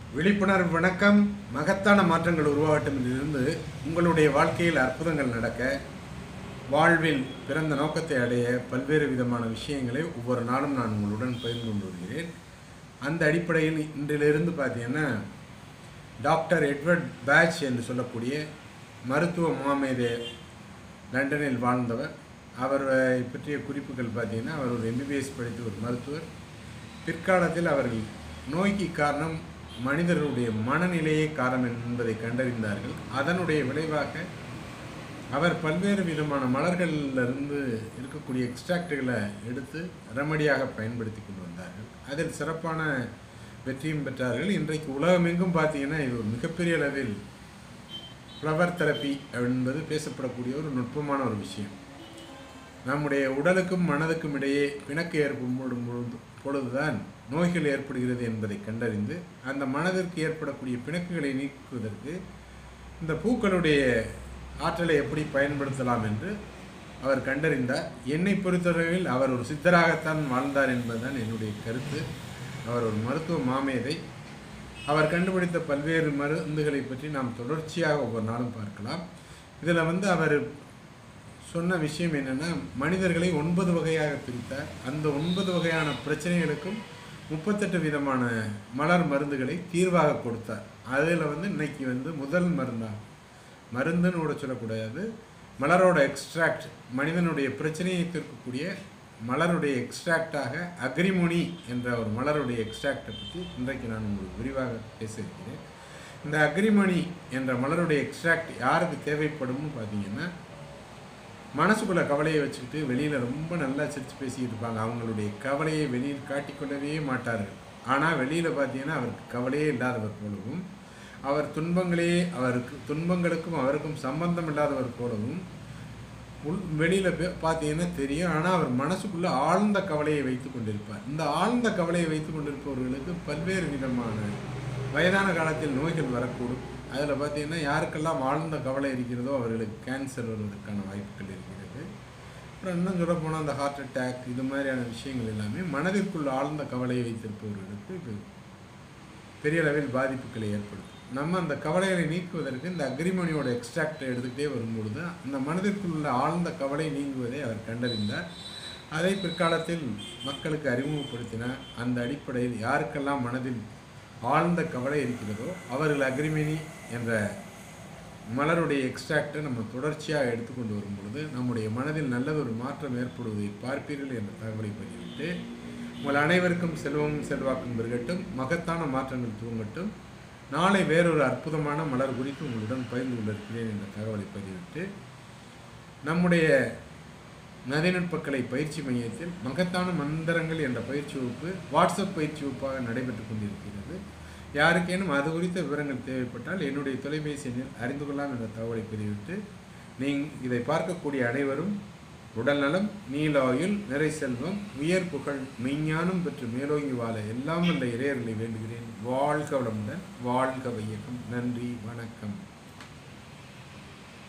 விழிப்புணர்வு வணக்கம் மகத்தான மாற்றங்கள் உருவாகட்டும் இருந்து உங்களுடைய வாழ்க்கையில் அற்புதங்கள் நடக்க வாழ்வில் பிறந்த நோக்கத்தை அடைய பல்வேறு விதமான விஷயங்களை ஒவ்வொரு நாளும் நான் உங்களுடன் பகிர்ந்து கொண்டு வருகிறேன் அந்த அடிப்படையில் இன்றிலிருந்து பார்த்தீங்கன்னா டாக்டர் எட்வர்ட் பேட்ச் என்று சொல்லக்கூடிய மருத்துவ மாமேதே லண்டனில் வாழ்ந்தவர் அவரை பற்றிய குறிப்புகள் பார்த்தீங்கன்னா அவர் ஒரு எம்பிபிஎஸ் படித்த ஒரு மருத்துவர் பிற்காலத்தில் அவர்கள் நோய்க்கு காரணம் மனிதர்களுடைய மனநிலையே காரணம் என்பதை கண்டறிந்தார்கள் அதனுடைய விளைவாக அவர் பல்வேறு விதமான மலர்களிலிருந்து இருக்கக்கூடிய எக்ஸ்ட்ராக்டுகளை எடுத்து ரெமடியாக பயன்படுத்தி கொண்டு வந்தார்கள் அதில் சிறப்பான வெற்றியும் பெற்றார்கள் இன்றைக்கு உலகமெங்கும் பார்த்தீங்கன்னா இது ஒரு மிகப்பெரிய அளவில் ஃப்ளவர் தெரப்பி என்பது பேசப்படக்கூடிய ஒரு நுட்பமான ஒரு விஷயம் நம்முடைய உடலுக்கும் மனதுக்கும் இடையே பிணக்கு ஏற்படும் பொழுது பொழுதுதான் நோய்கள் ஏற்படுகிறது என்பதை கண்டறிந்து அந்த மனதிற்கு ஏற்படக்கூடிய பிணக்குகளை நீக்குவதற்கு இந்த பூக்களுடைய ஆற்றலை எப்படி பயன்படுத்தலாம் என்று அவர் கண்டறிந்தார் என்னை பொறுத்தவரையில் அவர் ஒரு சித்தராகத்தான் வாழ்ந்தார் என்பதுதான் என்னுடைய கருத்து அவர் ஒரு மருத்துவ மாமேதை அவர் கண்டுபிடித்த பல்வேறு மருந்துகளை பற்றி நாம் தொடர்ச்சியாக ஒவ்வொரு நாளும் பார்க்கலாம் இதில் வந்து அவர் சொன்ன விஷயம் என்னென்னா மனிதர்களை ஒன்பது வகையாக பிரித்தார் அந்த ஒன்பது வகையான பிரச்சனைகளுக்கும் முப்பத்தெட்டு விதமான மலர் மருந்துகளை தீர்வாக கொடுத்தார் அதில் வந்து இன்னைக்கு வந்து முதல் மருந்தாக மருந்துன்னு கூட சொல்லக்கூடாது மலரோட எக்ஸ்ட்ராக்ட் மனிதனுடைய பிரச்சனையை தீர்க்கக்கூடிய மலருடைய எக்ஸ்ட்ராக்டாக அக்ரிமோனி என்ற ஒரு மலருடைய எக்ஸ்ட்ராக்டை பற்றி இன்றைக்கு நான் உங்களுக்கு விரிவாக பேச இருக்கிறேன் இந்த அக்ரிமணி என்ற மலருடைய எக்ஸ்ட்ராக்ட் யாருக்கு தேவைப்படும்னு பார்த்தீங்கன்னா மனசுக்குள்ள கவலையை வச்சுக்கிட்டு வெளியில் ரொம்ப நல்லா சிரித்து பேசிக்கிட்டு இருப்பாங்க அவங்களுடைய கவலையை வெளியில் காட்டிக்கொள்ளவே மாட்டார்கள் ஆனால் வெளியில் பார்த்தீங்கன்னா அவருக்கு கவலையே இல்லாதவர் போலவும் அவர் துன்பங்களே அவருக்கு துன்பங்களுக்கும் அவருக்கும் சம்பந்தம் இல்லாதவர் போலவும் உள் வெளியில் பார்த்தீங்கன்னா தெரியும் ஆனால் அவர் மனசுக்குள்ளே ஆழ்ந்த கவலையை வைத்து கொண்டிருப்பார் இந்த ஆழ்ந்த கவலையை வைத்து கொண்டிருப்பவர்களுக்கு பல்வேறு விதமான வயதான காலத்தில் நோய்கள் வரக்கூடும் அதில் பார்த்தீங்கன்னா யாருக்கெல்லாம் ஆழ்ந்த கவலை இருக்கிறதோ அவர்களுக்கு கேன்சர் வருவதற்கான வாய்ப்புகள் இருக்கிறது அப்புறம் இன்னும் சொல்ல போனால் அந்த ஹார்ட் அட்டாக் இது மாதிரியான விஷயங்கள் எல்லாமே மனதிற்குள் ஆழ்ந்த கவலையை வைத்திருப்பவர்களுக்கு இது பெரிய அளவில் பாதிப்புகளை ஏற்படுத்தும் நம்ம அந்த கவலைகளை நீக்குவதற்கு இந்த அக்ரிமணியோட எக்ஸ்ட்ராக்டை எடுத்துக்கிட்டே வரும்பொழுது அந்த மனதிற்குள் உள்ள ஆழ்ந்த கவலை நீங்குவதை அவர் கண்டறிந்தார் அதை பிற்காலத்தில் மக்களுக்கு அறிமுகப்படுத்தினார் அந்த அடிப்படையில் யாருக்கெல்லாம் மனதில் ஆழ்ந்த கவலை இருக்கிறதோ அவர்கள் அக்ரிமணி என்ற மலருடைய எக்ஸ்ட்ராக்டை நம்ம தொடர்ச்சியாக எடுத்துக்கொண்டு வரும் பொழுது நம்முடைய மனதில் நல்லதொரு மாற்றம் ஏற்படுவதை பார்ப்பீர்கள் என்ற தகவலை பதிவிட்டு உங்கள் அனைவருக்கும் செல்வமும் செல்வாக்கும் பெருகட்டும் மகத்தான மாற்றங்கள் துவங்கட்டும் நாளை வேறொரு அற்புதமான மலர் குறித்து உங்களுடன் பகிர்ந்து கொண்டிருக்கிறேன் என்ற தகவலை பதிவிட்டு நம்முடைய நதிநுட்பக்கலை பயிற்சி மையத்தில் மகத்தான மந்திரங்கள் என்ற பயிற்சி வகுப்பு வாட்ஸ்அப் பயிற்சி வகுப்பாக நடைபெற்றுக் கொண்டிருக்கிறது யாருக்கேனும் அது குறித்த விவரங்கள் தேவைப்பட்டால் என்னுடைய தொலைபேசி எண்ணில் அறிந்து கொள்ளலாம் என்ற தகவலை பதிவிட்டு நீங் இதை பார்க்கக்கூடிய அனைவரும் உடல்நலம் நீலாயுள் நிறை செல்வம் உயர் புகழ் மெய்ஞானம் பெற்று மேலோங்கி வாழ எல்லாம் வல்ல இறையர்களை வேண்டுகிறேன் வாழ்க வளமுடன் வாழ்க வையகம் நன்றி வணக்கம்